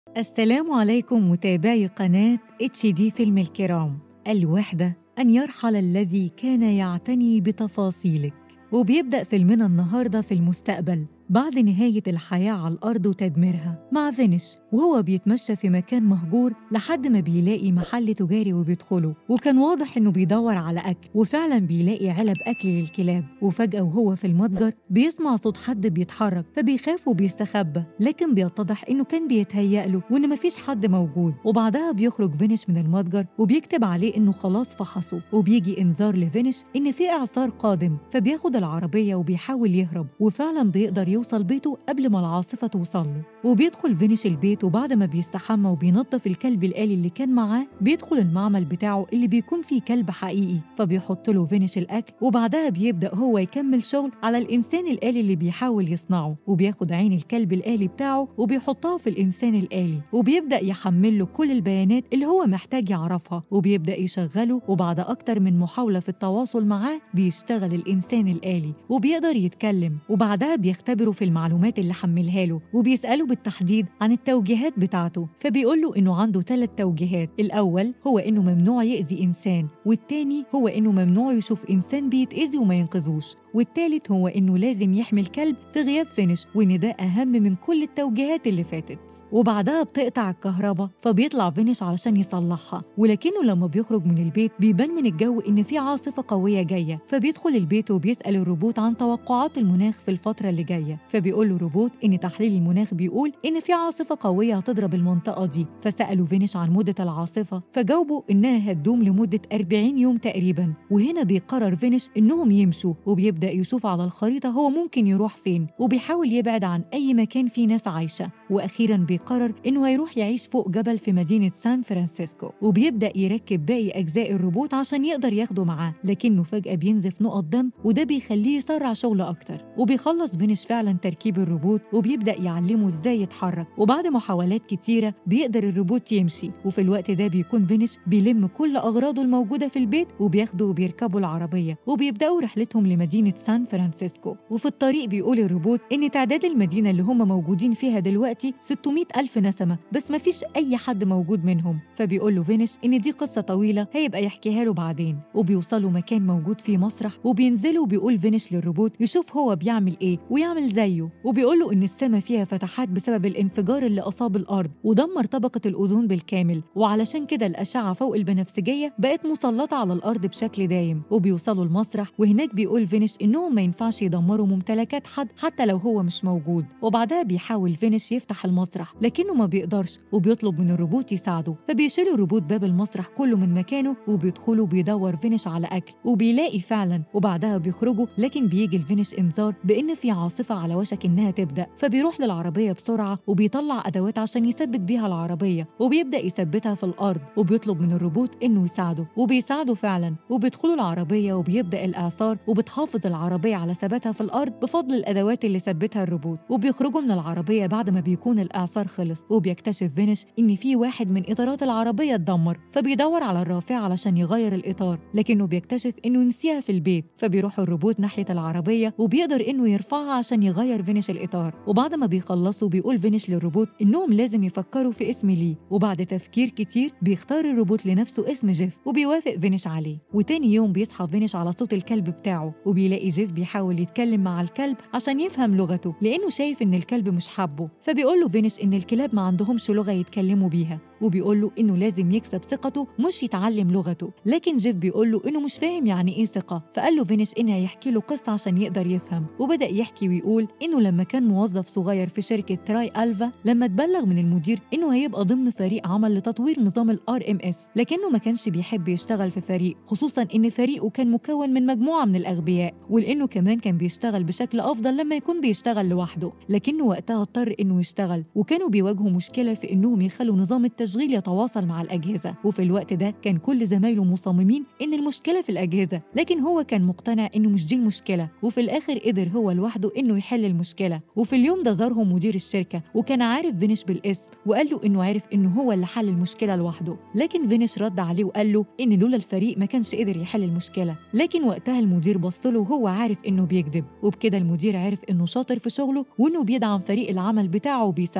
السلام عليكم متابعي قناة اتش دي فيلم الكرام الوحدة أن يرحل الذي كان يعتني بتفاصيلك وبيبدأ فيلمنا النهاردة في المستقبل بعد نهاية الحياة على الأرض وتدميرها مع فينيش وهو بيتمشى في مكان مهجور لحد ما بيلاقي محل تجاري وبيدخله وكان واضح إنه بيدور على أكل وفعلا بيلاقي علب أكل للكلاب وفجأة وهو في المتجر بيسمع صوت حد بيتحرك فبيخاف وبيستخبى لكن بيتضح إنه كان بيتهيأ له وإن مفيش حد موجود وبعدها بيخرج فينيش من المتجر وبيكتب عليه إنه خلاص فحصه وبيجي إنذار لفينيش إن في إعصار قادم فبياخد العربية وبيحاول يهرب وفعلا بيقدر يوصل بيته قبل ما العاصفة توصل له وبيدخل فينيش البيت وبعد ما بيستحمى وبينظف الكلب الآلي اللي كان معاه بيدخل المعمل بتاعه اللي بيكون فيه كلب حقيقي فبيحط له فينيش الأكل وبعدها بيبدأ هو يكمل شغل على الإنسان الآلي اللي بيحاول يصنعه وبياخد عين الكلب الآلي بتاعه وبيحطها في الإنسان الآلي وبيبدأ يحمل له كل البيانات اللي هو محتاج يعرفها وبيبدأ يشغله وبعد أكتر من محاولة في التواصل معاه بيشتغل الإنسان الآلي وبيقدر يتكلم وبعدها بيختبره في المعلومات اللي حملها له وبيسأله بالتحديد عن التوجيهات بتاعته فبيقول له إنه عنده ثلاث توجيهات الأول هو إنه ممنوع يأذي إنسان والتاني هو إنه ممنوع يشوف إنسان بيتأذي وما ينقذوش والتالت هو إنه لازم يحمي الكلب في غياب فينيش وإن ده أهم من كل التوجيهات اللي فاتت وبعدها بتقطع الكهرباء فبيطلع فينيش علشان يصلحها ولكنه لما بيخرج من البيت بيبان من الجو إن في عاصفة قوية جاية فبيدخل البيت وبيسأل الروبوت عن توقعات المناخ في الفترة اللي جاية فبيقول له الروبوت إن تحليل المناخ بيقول إن في عاصفة قوية هتضرب المنطقة دي فسألوا فينيش عن مدة العاصفة فجاوبوا إنها هتدوم لمدة 40 يوم تقريبا وهنا بيقرر فينيش إنهم يمشوا وبيبدأ يشوف على الخريطة هو ممكن يروح فين وبيحاول يبعد عن أي مكان فيه ناس عايشة وأخيرا بيقرر إنه هيروح يعيش فوق جبل في مدينة سان فرانسيسكو وبيبدأ يركب باقي أجزاء الروبوت عشان يقدر ياخده معاه لكنه فجأة بينزف نقط دم وده بيخليه يسرع شغله أكتر وبيخلص فينيش فعلا تركيب الروبوت وبيبدأ يعلمه إزاي يتحرك وبعد محاولات كتيرة بيقدر الروبوت يمشي وفي الوقت ده بيكون فينيش بيلم كل أغراضه الموجودة في البيت وبياخده وبيركبوا العربية وبيبدأوا رحلتهم لمدينة سان فرانسيسكو وفي الطريق بيقول الروبوت إن تعداد المدينة اللي هم موجودين فيها دلوقتي 600 ألف نسمة بس مفيش أي حد موجود منهم فبيقول له فينيش إن دي قصة طويلة هيبقى يحكيها له بعدين وبيوصلوا مكان موجود فيه مسرح وبينزلوا وبيقول فينيش للروبوت يشوف هو بيعمل إيه ويعمل زيه وبيقول له إن السماء فيها فتحات بسبب الانفجار اللي أصاب الأرض ودمر طبقة الأوزون بالكامل وعلشان كده الأشعة فوق البنفسجية بقت مسلطة على الأرض بشكل دايم وبيوصلوا المسرح وهناك بيقول فينيش إنهم ما ينفعش يدمروا ممتلكات حد حتى لو هو مش موجود وبعدها بيحاول فينيش يفتح المسرح لكنه ما بيقدرش وبيطلب من الروبوت يساعده فبيشيل الروبوت باب المسرح كله من مكانه وبيدخلوا بيدور فينيش على أكل وبيلاقي فعلا وبعدها بيخرجوا لكن بيجي الفينيش إنذار بإن في عاصفة على وشك إنها تبدأ فبيروح للعربية بسرعة وبيطلع أدوات عشان يثبت بيها العربية وبيبدأ يثبتها في الأرض وبيطلب من الروبوت إنه يساعده وبيساعده فعلا وبيدخلوا العربية وبيبدأ الإعصار وبتحافظ العربية على ثباتها في الأرض بفضل الأدوات اللي ثبتها الروبوت وبيخرجوا من العربية بعد ما بيكون الإعصار خلص وبيكتشف فينيش إن في واحد من إطارات العربية اتدمر فبيدور على الرافعة علشان يغير الإطار لكنه بيكتشف إنه نسيها في البيت فبيروح الروبوت ناحية العربية وبيقدر إنه يرفعها عشان يغير فينيش الإطار وبعد ما بيخلصوا بيقول فينيش للروبوت إنهم لازم يفكروا في اسم ليه وبعد تفكير كتير بيختار الروبوت لنفسه اسم جيف وبيوافق فينيش عليه وتاني يوم بيصحى فينيش على صوت الكلب بتاعه وبيلاقي جيف بيحاول يتكلم مع الكلب عشان يفهم لغته لأنه شايف إن الكلب مش حابه فبيقول له فينيش إن الكلاب ما عندهمش لغة يتكلموا بيها وبيقول له إنه لازم يكسب ثقته مش يتعلم لغته لكن جيف بيقول له إنه مش فاهم يعني إيه ثقة فقال له فينيش إنه هيحكي له قصة عشان يقدر يفهم وبدأ يحكي ويقول إنه لما كان موظف صغير في شركة تراي ألفا لما اتبلغ من المدير إنه هيبقى ضمن فريق عمل لتطوير نظام الار ام اس لكنه ما كانش بيحب يشتغل في فريق خصوصا إن فريقه كان مكون من مجموعة من الأغبياء ولأنه كمان كان بيشتغل بشكل أفضل لما يكون بيشتغل لوحده لكنه وقتها اضطر إنه يشتغل وكانوا بيواجهوا مشكلة في إنهم يخلوا نظام التشغيل يتواصل مع الأجهزة وفي الوقت ده كان كل زمايله مصممين إن المشكلة في الأجهزة لكن هو كان مقتنع إنه مش دي المشكلة وفي الآخر قدر هو لوحده إنه يحل المشكلة وفي اليوم ده زارهم مدير الشركة وكان عارف فينيش بالاسم وقال له إنه عارف إنه هو اللي حل المشكلة لوحده لكن فينيش رد عليه وقال له إن لولا الفريق ما كانش قدر يحل المشكلة لكن وقتها المدير بص له وهو عارف إنه بيكذب وبكده المدير عرف إنه شاطر في شغله وإنه بيدعم فريق العمل بتاعه وبيسانده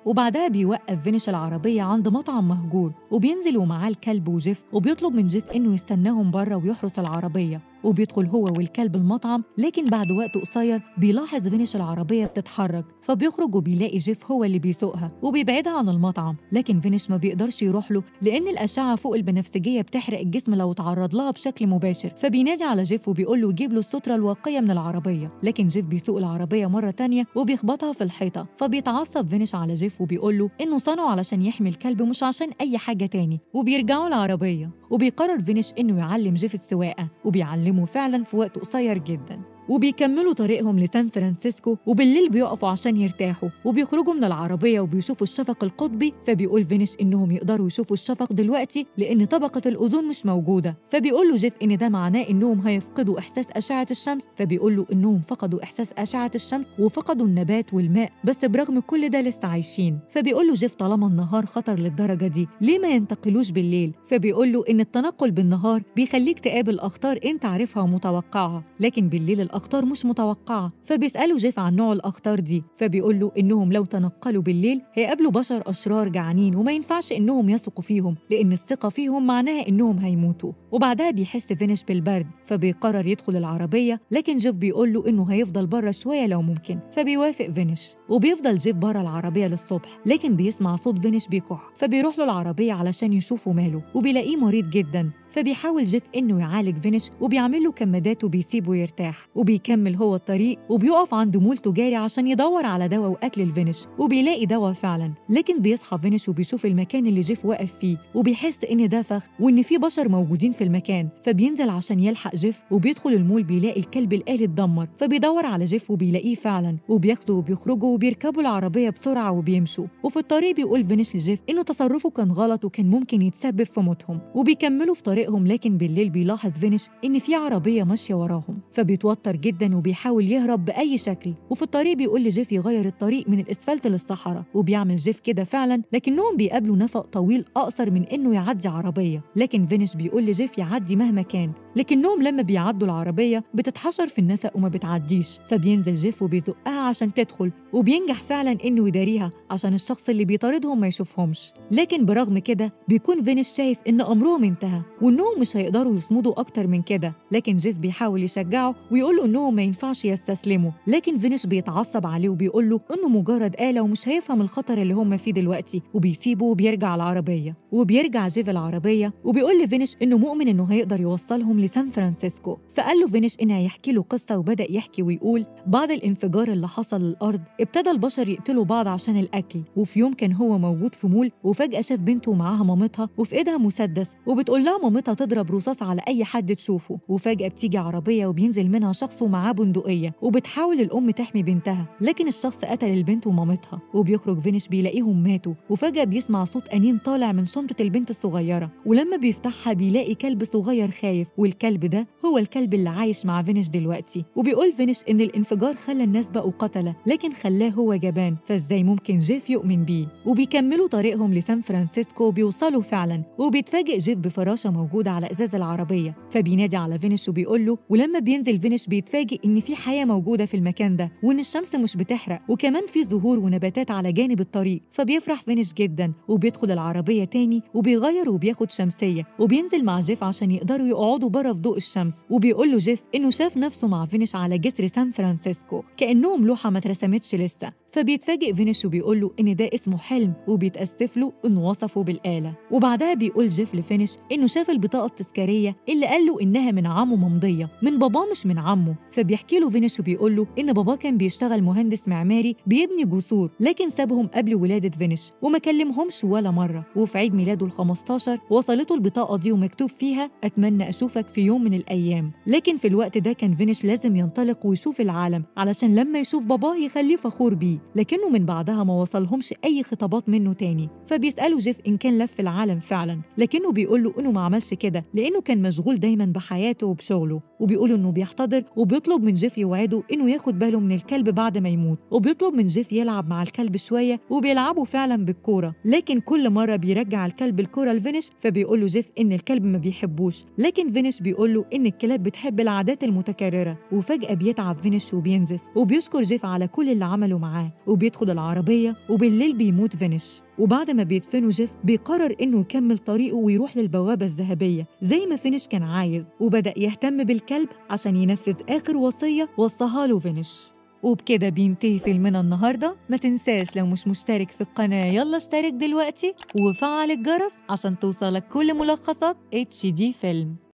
وبعدها بيوقف فينيش العربية عند مطعم مهجور وبينزل ومعاه الكلب وجيف وبيطلب من جيف إنه يستناهم بره ويحرس العربية وبيدخل هو والكلب المطعم لكن بعد وقت قصير بيلاحظ فينيش العربية بتتحرك فبيخرج وبيلاقي جيف هو اللي بيسوقها وبيبعدها عن المطعم لكن فينيش ما بيقدرش يروح له لأن الأشعة فوق البنفسجية بتحرق الجسم لو اتعرض لها بشكل مباشر فبينادي على جيف وبيقول له يجيب له السترة الواقية من العربية لكن جيف بيسوق العربية مرة تانية وبيخبطها في الحيطة فبيتعصب فينيش على جيف وبيقول له إنه صنعه علشان يحمي الكلب مش عشان أي حاجة تاني وبيرجعوا العربية وبيقرر فينيش إنه يعلم جيف السواقة وبيعلمه فعلا في وقت قصير جدا وبيكملوا طريقهم لسان فرانسيسكو وبالليل بيقفوا عشان يرتاحوا وبيخرجوا من العربية وبيشوفوا الشفق القطبي فبيقول فينيش إنهم يقدروا يشوفوا الشفق دلوقتي لأن طبقة الأوزون مش موجودة فبيقول له جيف إن ده معناه إنهم هيفقدوا إحساس أشعة الشمس فبيقول له إنهم فقدوا إحساس أشعة الشمس وفقدوا النبات والماء بس برغم كل ده لسه عايشين فبيقول له جيف طالما النهار خطر للدرجة دي ليه ما ينتقلوش بالليل فبيقول له إن التنقل بالنهار بيخليك تقابل أخطار أنت عارفها ومتوقعها لكن بالليل الأخطار مش متوقعة فبيسألوا جيف عن نوع الأخطار دي فبيقول له إنهم لو تنقلوا بالليل هيقابلوا بشر أشرار جعانين وما ينفعش إنهم يثقوا فيهم لأن الثقة فيهم معناها إنهم هيموتوا وبعدها بيحس فينيش بالبرد فبيقرر يدخل العربية لكن جيف بيقول له إنه هيفضل بره شوية لو ممكن فبيوافق فينيش وبيفضل جيف بره العربية للصبح لكن بيسمع صوت فينيش بيكح فبيروح له العربية علشان يشوفوا ماله وبيلاقيه مريض جدا فبيحاول جيف إنه يعالج فينيش وبيعمل له كمادات وبيسيبه يرتاح وبيكمل هو الطريق وبيقف عند مول تجاري عشان يدور على دواء وأكل الفينيش وبيلاقي دواء فعلا لكن بيصحى فينيش وبيشوف المكان اللي جيف واقف فيه وبيحس إن ده فخ وإن في بشر موجودين في المكان فبينزل عشان يلحق جيف وبيدخل المول بيلاقي الكلب الآلي اتدمر فبيدور على جيف وبيلاقيه فعلا وبياخده وبيخرجوا وبيركبوا العربية بسرعة وبيمشوا وفي الطريق بيقول فينيش لجيف إنه تصرفه كان غلط وكان ممكن يتسبب في موتهم وبيكملوا في طريقهم لكن بالليل بيلاحظ فينيش إن في عربية ماشية وراهم فبيتوتر جدا وبيحاول يهرب بأي شكل وفي الطريق بيقول لجيف يغير الطريق من الإسفلت للصحراء وبيعمل جيف كده فعلا لكنهم بيقابلوا نفق طويل أقصر من إنه يعدي عربية لكن فينيش بيقول لجيف يعدي مهما كان لكنهم لما بيعدوا العربية بتتحشر في النفق وما بتعديش فبينزل جيف وبيزقها عشان تدخل وبينجح فعلا إنه يداريها عشان الشخص اللي بيطاردهم ما يشوفهمش لكن برغم كده بيكون فينيش شايف إن أمرهم انتهى وإنهم مش هيقدروا يصمدوا أكتر من كده لكن جيف بيحاول يشجعه ويقول له إنهم ما ينفعش يستسلموا لكن فينيش بيتعصب عليه وبيقول له إنه مجرد آلة ومش هيفهم الخطر اللي هم فيه دلوقتي وبيسيبه وبيرجع العربية وبيرجع جيف العربية وبيقول لفينيش إنه مؤمن إنه هيقدر يوصلهم لسان فرانسيسكو فقال له فينيش إنه هيحكي له قصة وبدأ يحكي ويقول بعد الانفجار اللي حصل للأرض ابتدى البشر يقتلوا بعض عشان الأكل وفي يوم كان هو موجود في مول وفجأة شاف بنته ومعاها مامتها وفي إيدها مسدس وبتقول لها مامتها تضرب رصاص على أي حد تشوفه وفجأة بتيجي عربية وبينزل منها شخص ومعاه بندقية وبتحاول الأم تحمي بنتها لكن الشخص قتل البنت ومامتها وبيخرج فينيش بيلاقيهم ماتوا وفجأة بيسمع صوت أنين طالع من شنطة البنت الصغيرة ولما بيفتحها بيلاقي كلب صغير خايف والكلب ده هو الكلب اللي عايش مع فينيش دلوقتي وبيقول فينيش إن الانفجار خلى الناس بقوا قتلة لكن خلاه هو جبان فإزاي ممكن جيف يؤمن بيه وبيكملوا طريقهم لسان فرانسيسكو وبيوصلوا فعلا وبيتفاجئ جيف بفراشة موجودة على إزاز العربية فبينادي على فينيش وبيقول له ولما بينزل فينيش بيتفاجئ إن في حياة موجودة في المكان ده وإن الشمس مش بتحرق وكمان في زهور ونباتات على جانب الطريق فبيفرح فينيش جدا وبيدخل العربية تاني وبيغير وبياخد شمسية وبينزل مع جيف عشان يقدروا يقعدوا بره في ضوء الشمس وبيقول له جيف إنه شاف نفسه مع فينيش على جسر سان فرانسيسكو كأنهم لوحة ما اترسمتش لسه فبيتفاجئ فينيش وبيقول له إن ده اسمه حلم وبيتأسف له إنه وصفه بالآلة وبعدها بيقول جيف لفينيش إنه شاف البطاقة التذكارية اللي قال له إنها من عمه ممضية من باباه مش من عمه فبيحكي له فينيش وبيقول له إن باباه كان بيشتغل مهندس معماري بيبني جسور لكن سابهم قبل ولادة فينيش وما كلمهمش ولا مرة وفي عيد ميلاده ال 15 وصلته البطاقة دي ومكتوب فيها أتمنى أشوفك في يوم من الأيام لكن في الوقت ده كان فينيش لازم ينطلق ويشوف العالم علشان لما يشوف باباه يخليه فخور بيه لكنه من بعدها ما وصلهمش أي خطابات منه تاني فبيسألوا جيف إن كان لف العالم فعلا لكنه بيقول له إنه ما عملش كده لأنه كان مشغول دايما بحياته وبشغله وبيقولوا إنه بيحتضر وبيطلب من جيف يوعده إنه ياخد باله من الكلب بعد ما يموت وبيطلب من جيف يلعب مع الكلب شوية وبيلعبوا فعلا بالكورة لكن كل مرة بيرجع الكلب الكورة لفينيش فبيقول له جيف إن الكلب ما بيحبوش لكن فينيش بيقول له إن الكلاب بتحب العادات المتكررة وفجأة بيتعب فينيش وبينزف وبيشكر جيف على كل اللي عمله معاه معاه وبيدخل العربية وبالليل بيموت فينيش وبعد ما بيدفنوا جيف بيقرر إنه يكمل طريقه ويروح للبوابة الذهبية زي ما فينيش كان عايز وبدأ يهتم بالكلب عشان ينفذ آخر وصية وصاها له فينيش وبكده بينتهي فيلمنا النهاردة ما تنساش لو مش مشترك في القناة يلا اشترك دلوقتي وفعل الجرس عشان توصلك كل ملخصات اتش دي فيلم